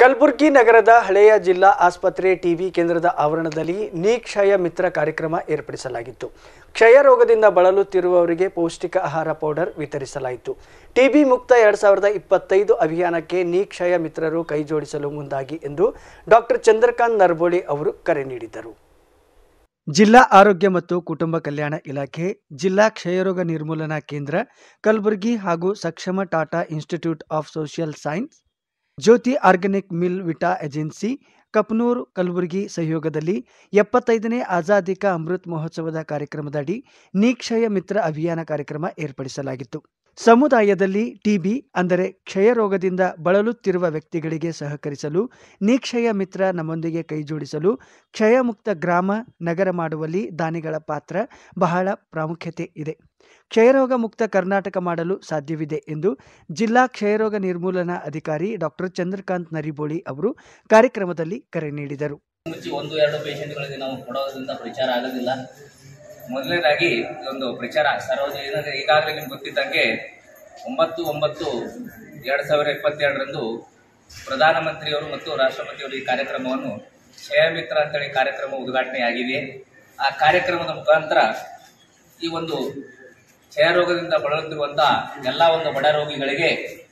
ಕಲಬುರಗಿ ನಗರದ ಹಳೆಯ ಜಿಲ್ಲಾ ಆಸ್ಪತ್ರೆ ಟಿವಿ ಕೇಂದ್ರದ ಆವರಣದಲ್ಲಿ ನೀ ಕ್ಷಯ ಮಿತ್ರ ಕಾರ್ಯಕ್ರಮ ಏರ್ಪಡಿಸಲಾಗಿತ್ತು ಕ್ಷಯ ರೋಗದಿಂದ ಬಳಲುತ್ತಿರುವವರಿಗೆ ಪೌಷ್ಟಿಕ ಆಹಾರ ಪೌಡರ್ ವಿತರಿಸಲಾಯಿತು ಟಿಬಿ ಮುಕ್ತ ಎರಡ್ ಸಾವಿರದ ಇಪ್ಪತ್ತೈದು ಅಭಿಯಾನಕ್ಕೆ ನೀ ಕ್ಷಯ ಮಿತ್ರರು ಕೈಜೋಡಿಸಲು ಮುಂದಾಗಿ ಎಂದು ಡಾಕ್ಟರ್ ಚಂದ್ರಕಾಂತ್ ನರ್ಬೋಳಿ ಅವರು ಕರೆ ನೀಡಿದರು ಜಿಲ್ಲಾ ಆರೋಗ್ಯ ಮತ್ತು ಕುಟುಂಬ ಕಲ್ಯಾಣ ಇಲಾಖೆ ಜಿಲ್ಲಾ ಕ್ಷಯರೋಗ ನಿರ್ಮೂಲನಾ ಕೇಂದ್ರ ಕಲಬುರಗಿ ಹಾಗೂ Saksham Tata institute of social science Jyothi organic mill Vita agency Kapnoor Kalaburagi ಸಹಯೋಗದಲ್ಲಿ ಎಪ್ಪತ್ತೈದನೇ ಆಜಾದಿ ಕಾ ಅಮೃತ್ ಮಹೋತ್ಸವದ ಕಾರ್ಯಕ್ರಮದಡಿ ನೀಕ್ಷಯ ಮಿತ್ರ ಅಭಿಯಾನ ಕಾರ್ಯಕ್ರಮ ಏರ್ಪಡಿಸಲಾಗಿತ್ತು ಸಮುದಾಯದಲ್ಲಿ ಟಿಬಿ ಅಂದರೆ ಕ್ಷಯ ರೋಗದಿಂದ ಬಳಲುತ್ತಿರುವ ವ್ಯಕ್ತಿಗಳಿಗೆ ಸಹಕರಿಸಲು ನೀಕ್ಷಯ ಮಿತ್ರ ನಮ್ಮೊಂದಿಗೆ ಕೈಜೋಡಿಸಲು ಕ್ಷಯಮುಕ್ತ ಗ್ರಾಮ ನಗರ ಮಾಡುವಲ್ಲಿ ದಾನಿಗಳ ಪಾತ್ರ ಬಹಳ ಪ್ರಾಮುಖ್ಯತೆ ಇದೆ ಕ್ಷಯರೋಗ ಮುಕ್ತ ಕರ್ನಾಟಕ ಮಾಡಲು ಸಾಧ್ಯವಿದೆ ಎಂದು ಜಿಲ್ಲಾ ಕ್ಷಯರೋಗ ನಿರ್ಮೂಲನಾ ಅಧಿಕಾರಿ ಡಾಕ್ಟರ್ ಚಂದ್ರಕಾಂತ್ ನರಿಬೋಳಿ ಅವರು ಕಾರ್ಯಕ್ರಮದಲ್ಲಿ ಕರೆ ನೀಡಿದರು ಮುಚ್ಚಿ ಒಂದು ಎರಡು ಪೇಷಂಟ್ಗಳಿಗೆ ನಾವು ಕೊಡೋದ್ರಿಂದ ಪ್ರಚಾರ ಆಗೋದಿಲ್ಲ ಮೊದಲನೇದಾಗಿ ಒಂದು ಪ್ರಚಾರ ಸಾರ್ವಜನಿಕ ಈಗಾಗಲೇ ನಿಮ್ಗೆ ಗೊತ್ತಿದ್ದಂಗೆ ಒಂಬತ್ತು ಒಂಬತ್ತು ಎರಡು ಸಾವಿರ ಇಪ್ಪತ್ತೆರಡರಂದು ಪ್ರಧಾನಮಂತ್ರಿಯವರು ಮತ್ತು ರಾಷ್ಟ್ರಪತಿಯವರು ಈ ಕಾರ್ಯಕ್ರಮವನ್ನು ಕ್ಷಯಮಿತ್ರ ಅಂತೇಳಿ ಕಾರ್ಯಕ್ರಮ ಉದ್ಘಾಟನೆಯಾಗಿದೆ ಆ ಕಾರ್ಯಕ್ರಮದ ಮುಖಾಂತರ ಈ ಒಂದು ಕ್ಷಯರೋಗದಿಂದ ಬಳಲುತ್ತಿರುವಂತಹ ಎಲ್ಲ ಒಂದು ಬಡ ರೋಗಿಗಳಿಗೆ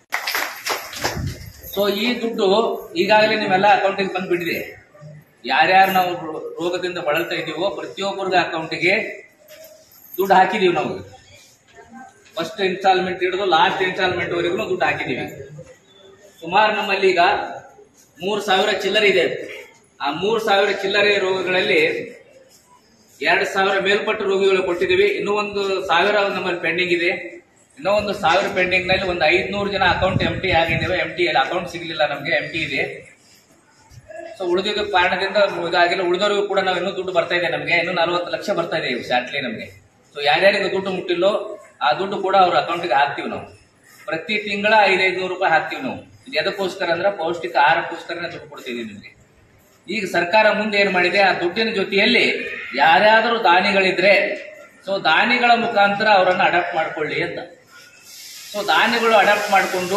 ಸೊ ಈ ದುಡ್ಡು ಈಗಾಗಲೇ ನಿಮ್ಮೆಲ್ಲ ಅಕೌಂಟಿಗೆ ಬಂದ್ಬಿಟ್ಟಿದೆ ಯಾರ್ಯಾರು ನಾವು ರೋ- ರೋಗದಿಂದ ಬಳಲ್ತಾ ಇದ್ದೀವೋ ಪ್ರತಿಯೊಬ್ಬರಿಗೆ ಅಕೌಂಟಿಗೆ ದುಡ್ಡು ಹಾಕಿದೀವಿ ನಾವು ಫಸ್ಟ್ ಇನ್ಸ್ಟಾಲ್ಮೆಂಟ್ ಹಿಡಿದು ಲಾಸ್ಟ್ ಇನ್ಸ್ಟಾಲ್ಮೆಂಟ್ ವರೆಗೂ ದುಡ್ಡು ಹಾಕಿದೀವಿ ಸುಮಾರು ನಮ್ಮಲ್ಲಿ ಈಗ ಮೂರು ಸಾವಿರ ಚಿಲ್ಲರೆ ಇದೆ ಆ ಮೂರು ಸಾವಿರ ಚಿಲ್ಲರೆ ರೋಗಗಳಲ್ಲಿ ಎರಡು ಸಾವಿರ ಮೇಲ್ಪಟ್ಟ ರೋಗಿಗಳು ಕೊಟ್ಟಿದ್ದೀವಿ ಇನ್ನೂ ಒಂದು ಸಾವಿರ ನಮ್ಮಲ್ಲಿ ಪೆಂಡಿಂಗ್ ಇದೆ ಇನ್ನೂ ಒಂದು ಸಾವಿರ ಪೆಂಡಿಂಗ್ ನಲ್ಲಿ ಒಂದು ಐದ್ನೂರು ಜನ ಅಕೌಂಟ್ ಎಂ ಟಿ ಆಗಿದ್ದೇವೆ ಎಂ ಟಿ ಅಕೌಂಟ್ ಸಿಗಲಿಲ್ಲ ನಮಗೆ ಎಂ ಟಿ ಇದೆ ಸೊ ಉಳಿದಿದ್ದ ಕಾರಣದಿಂದ ಇದಾಗಿಲ್ಲ ಉಳಿದವರಿಗೂ ಕೂಡ ನಾವು ಇನ್ನೂ ದುಡ್ಡು ಬರ್ತಾ ಇದೆ ನಮಗೆ ಇನ್ನೂ ನಲವತ್ತು ಲಕ್ಷ ಬರ್ತಾ ಇದೆ ಶಾರ್ಟ್ಲಿ ನಮಗೆ ಸೊ ಯಾರ್ಯಾರಿಗೆ ದುಡ್ಡು ಮುಟ್ಟಿಲ್ಲೋ ಆ ದುಡ್ಡು ಕೂಡ ಅವ್ರ ಅಕೌಂಟ್ಗೆ ಹಾಕ್ತೀವಿ ನಾವು ಪ್ರತಿ ತಿಂಗಳ ಐದೈದು ನೂರು ರೂಪಾಯಿ ಹಾಕ್ತೀವಿ ನಾವು ಇದು ಎದಕ್ಕೋಸ್ಕರ ಅಂದ್ರೆ ಪೌಷ್ಟಿಕ ಆಹಾರಕ್ಕೋಸ್ಕರನೇ ದುಡ್ಡು ಕೊಡ್ತೀವಿ ನಿಮಗೆ ಈಗ ಸರ್ಕಾರ ಮುಂದೆ ಏನ್ ಮಾಡಿದೆ ಆ ದುಡ್ಡಿನ ಜೊತೆಯಲ್ಲಿ ಯಾರ್ಯಾದರೂ ದಾನಿಗಳಿದ್ರೆ ಸೊ ದಾನಿಗಳ ಮುಖಾಂತರ ಅವರನ್ನು ಅಡಾಪ್ಟ್ ಮಾಡ್ಕೊಳ್ಳಿ ಅಂತ ಸೊ ದಾನಿಗಳು ಅಡಾಪ್ಟ್ ಮಾಡಿಕೊಂಡು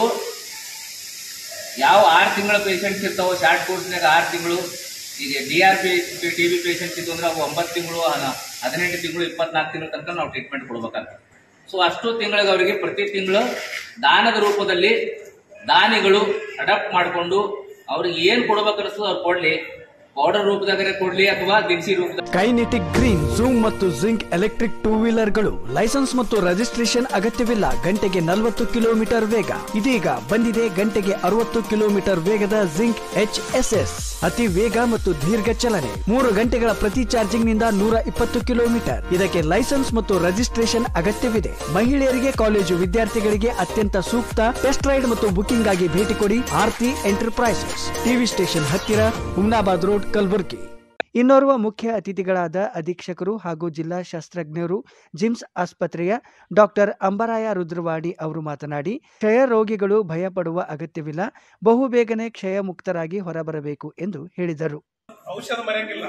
ಯಾವ ಆರು ತಿಂಗಳ ಪೇಷಂಟ್ಸ್ ಇರ್ತಾವೋ ಶಾರ್ಟ್ ಕೋರ್ಸ್ನಾಗ ಆರು ತಿಂಗಳು ಈಗ D R P T B patients ಇದ್ದು ಅಂದ್ರೆ ಅವು ಒಂಬತ್ತು ತಿಂಗಳು ಹದಿನೆಂಟು ತಿಂಗಳು ಇಪ್ಪತ್ನಾಲ್ಕು ತಿಂಗಳ ತನಕ ನಾವು ಟ್ರೀಟ್ಮೆಂಟ್ ಕೊಡ್ಬೇಕಾಗ್ತದೆ ಸೊ ಅಷ್ಟು ತಿಂಗಳಿಗೆ ಅವರಿಗೆ ಪ್ರತಿ ತಿಂಗಳು ದಾನದ ರೂಪದಲ್ಲಿ ದಾನಿಗಳು ಅಡಾಪ್ಟ್ ಮಾಡಿಕೊಂಡು ಅವ್ರಿಗೆ ಏನು ಕೊಡ್ಬೇಕನ್ನಿಸ್ತದೆ ಅವ್ರು ಕೊಡ್ಲಿ ಪೌಡರ್ ರೂಪದಾಗರೆ ಕೊಡ್ಲಿ ಅಥವಾ ದಿನಸಿ ರೂಪದಾಗ ಕೈನೆಟಿಕ್ ಗ್ರೀನ್ ಝೂಮ್ ಮತ್ತು ಜಿಂಕ್ ಎಲೆಕ್ಟ್ರಿಕ್ ಟೂ ವೀಲರ್ಗಳು ಲೈಸೆನ್ಸ್ ಮತ್ತು ರಿಜಿಸ್ಟ್ರೇಷನ್ ಅಗತ್ಯವಿಲ್ಲ ಗಂಟೆಗೆ ನಲವತ್ತು ಕಿಲೋಮೀಟರ್ ವೇಗ ಇದೀಗ ಬಂದಿದೆ ಗಂಟೆಗೆ ಅರವತ್ತು ಕಿಲೋಮೀಟರ್ ವೇಗದ ಜಿಂಕ್ ಎಚ್ ಎಸ್ ಎಸ್ ಅತಿ ವೇಗ ಮತ್ತು ದೀರ್ಘ ಚಲನೆ ಮೂರು ಗಂಟೆಗಳ ಪ್ರತಿ ಚಾರ್ಜಿಂಗ್ ನಿಂದ ನೂರ ಇಪ್ಪತ್ತು ಕಿಲೋಮೀಟರ್ ಇದಕ್ಕೆ ಲೈಸೆನ್ಸ್ ಮತ್ತು ರಿಜಿಸ್ಟ್ರೇಷನ್ ಅಗತ್ಯವಿದೆ ಮಹಿಳೆಯರಿಗೆ ಕಾಲೇಜು ವಿದ್ಯಾರ್ಥಿಗಳಿಗೆ ಅತ್ಯಂತ ಸೂಕ್ತ ಟೆಸ್ಟ್ ರೈಡ್ ಮತ್ತು ಬುಕಿಂಗ್ ಆಗಿ ಭೇಟಿ ಕೊಡಿ ಆರ್ತಿ ಎಂಟರ್ಪ್ರೈಸಸ್ ಟಿವಿ ಸ್ಟೇಷನ್ ಹತ್ತಿರ ಹುಮ್ನಾಬಾದ್ ರೋಡ್ ಕಲಬುರ್ಗಿ ಇನ್ನೋರ್ವ ಮುಖ್ಯ ಅತಿಥಿಗಳಾದ ಅಧೀಕ್ಷಕರು ಹಾಗೂ ಜಿಲ್ಲಾ ಶಸ್ತ್ರಜ್ಞರು ಜಿಮ್ಸ್ ಆಸ್ಪತ್ರೆಯ ಡಾಕ್ಟರ್ ಅಂಬರಾಯ ರುದ್ರವಾಡಿ ಅವರು ಮಾತನಾಡಿ ಕ್ಷಯ ರೋಗಿಗಳು ಭಯಪಡುವ ಅಗತ್ಯವಿಲ್ಲ ಬಹುಬೇಗನೆ ಕ್ಷಯ ಮುಕ್ತರಾಗಿ ಹೊರಬರಬೇಕು ಎಂದು ಹೇಳಿದರು ಔಷಧ ಮರೆಯಂಗಿಲ್ಲ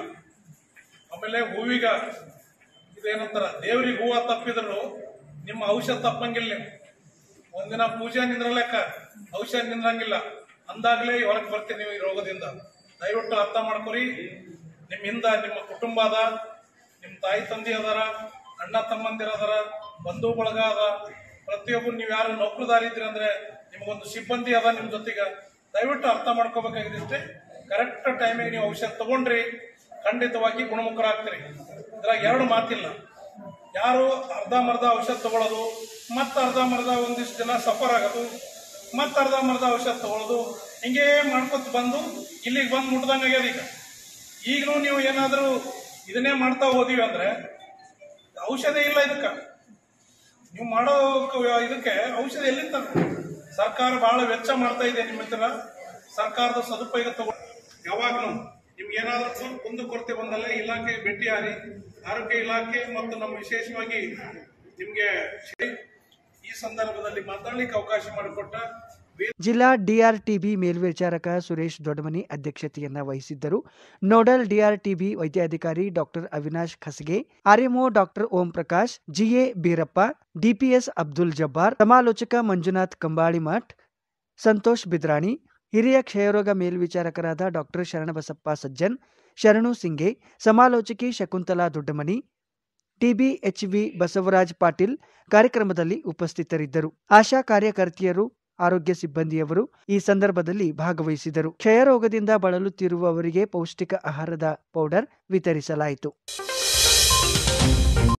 ಆಮೇಲೆ ಹೂವಿಗ ಇದೇನಂತಾರ ದೇವ್ರಿಗೆ ಹೂವ ತಪ್ಪಿದ್ರು ನಿಮ್ಮ ಔಷಧ ತಪ್ಪಂಗಿಲ್ಲ ನೀವು ಒಂದಿನ ಪೂಜೆ ನಿಂದ್ರಲೆಕ್ಕ ಔಷಧ ನಿಂದ್ರಂಗಿಲ್ಲ ಅಂದಾಗ್ಲೇ ಹೊರಗೆ ಬರ್ತೀರಿ ನೀವು ಈ ರೋಗದಿಂದ ದಯವಿಟ್ಟು ಅರ್ಥ ಮಾಡ್ಕೊರಿ ನಿಮ್ಮಿಂದ ನಿಮ್ಮ ಕುಟುಂಬ ಅದ ನಿಮ್ಮ ತಾಯಿ ತಂದೆ ಅದಾರ ಅಣ್ಣ ತಮ್ಮಂದಿರ ಅದಾರ ಬಂಧು ಬಳಗ ಅದ ಪ್ರತಿಯೊಬ್ಬರು ನೀವು ಯಾರು ನೌಕರದಾರಿ ಇದ್ರಿ ಅಂದ್ರೆ ನಿಮಗೊಂದು ಸಿಬ್ಬಂದಿ ಅದ ನಿಮ್ ಜೊತೆಗೆ ದಯವಿಟ್ಟು ಅರ್ಥ ಮಾಡ್ಕೋಬೇಕಾಗಿದ್ದಿಷ್ಟೇ ಕರೆಕ್ಟ್ ಟೈಮಿಗೆ ನೀವು ಔಷಧ ತಗೊಂಡ್ರಿ ಖಂಡಿತವಾಗಿ ಗುಣಮುಖರಾಗ್ತೀರಿ ಇದ್ರಾಗ ಎರಡು ಮಾತಿಲ್ಲ ಯಾರು ಅರ್ಧಂಬರ್ಧ ಔಷಧ ತಗೊಳ್ಳೋದು ಮತ್ತೆ ಅರ್ಧಂಬರ್ಧ ಒಂದಿಷ್ಟು ದಿನ ಸಫರ್ ಆಗೋದು ಮತ್ತೆ ಅರ್ಧಂಬರ್ಧ ಔಷಧ ತಗೊಳ್ಳೋದು ಹಿಂಗೆ ಮಾಡ್ಕೊತ ಬಂದು ಇಲ್ಲಿಗೆ ಬಂದು ಮುಟ್ದಂಗ ಆಗ್ಯದ ಈಗ ಈಗಲೂ ನೀವು ಏನಾದರೂ ಇದನ್ನೇ ಮಾಡ್ತಾ ಹೋದಿವಿ ಅಂದ್ರೆ ಔಷಧ ಇಲ್ಲ ಇದಕ್ಕೆ ನೀವು ಮಾಡೋ ಕ- ಇದಕ್ಕೆ ಔಷಧ ಎಲ್ಲಿಂದ ಸರ್ಕಾರ ಬಹಳ ವೆಚ್ಚ ಮಾಡ್ತಾ ಇದೆ ನಿಮ್ಮ ಹತ್ರ ಸರ್ಕಾರದ ಸದುಪಯೋಗ ತಗೋ ಯಾವಾಗಲೂ ನಿಮ್ಗೆ ಏನಾದ್ರೂ ಸ್ವಲ್ಪ ಕುಂದು ಕೊರತೆ ಬಂದಲ್ಲೇ ಇಲಾಖೆ ಭೇಟಿಯಾರಿ ಆರೋಗ್ಯ ಇಲಾಖೆ ಮತ್ತು ನಮ್ಮ ವಿಶೇಷವಾಗಿ ನಿಮ್ಗೆ ಈ ಸಂದರ್ಭದಲ್ಲಿ ಮಾತಾಡ್ಲಿಕ್ಕೆ ಅವಕಾಶ ಮಾಡಿಕೊಟ್ಟ ವೇದ ಜಿಲ್ಲಾ ಡಿಆರ್ಟಿಬಿ ಮೇಲ್ವಿಚಾರಕ ಸುರೇಶ್ ದೊಡ್ಡಮನಿ ಅಧ್ಯಕ್ಷತೆಯನ್ನ ವಹಿಸಿದ್ದರು ನೋಡಲ್ ಡಿಆರ್ಟಿಬಿ ವೈದ್ಯಾಧಿಕಾರಿ doctor Avinash Khasage RMO doctor Om Prakash G A Beerappa DPS Abdul Jabbar ಸಮಾಲೋಚಕ ಮಂಜುನಾಥ್ ಕಂಬಾಳಿಮಠ್ ಸಂತೋಷ್ ಬಿದ್ರಾಣಿ ಹಿರಿಯ ಕ್ಷಯರೋಗ ಮೇಲ್ವಿಚಾರಕರಾದ ಡಾಕ್ಟರ್ ಶರಣಬಸಪ್ಪ ಸಜ್ಜನ್ ಶರಣು ಸಿಂಗೆ ಸಮಾಲೋಚಕಿ ಶಕುಂತಲಾ ದೊಡ್ಡಮನಿ ಟಿಬಿಎಚ್ವಿ ಬಸವರಾಜ್ ಪಾಟೀಲ್ ಕಾರ್ಯಕ್ರಮದಲ್ಲಿ ಉಪಸ್ಥಿತರಿದ್ದರು ಆಶಾ ಕಾರ್ಯಕರ್ತೆಯರು ಆರೋಗ್ಯ ಸಿಬ್ಬಂದಿಯವರು ಈ ಸಂದರ್ಭದಲ್ಲಿ ಭಾಗವಹಿಸಿದರು ಕ್ಷಯರೋಗದಿಂದ ಬಳಲುತ್ತಿರುವವರಿಗೆ ಪೌಷ್ಟಿಕ ಆಹಾರದ ಪೌಡರ್ ವಿತರಿಸಲಾಯಿತು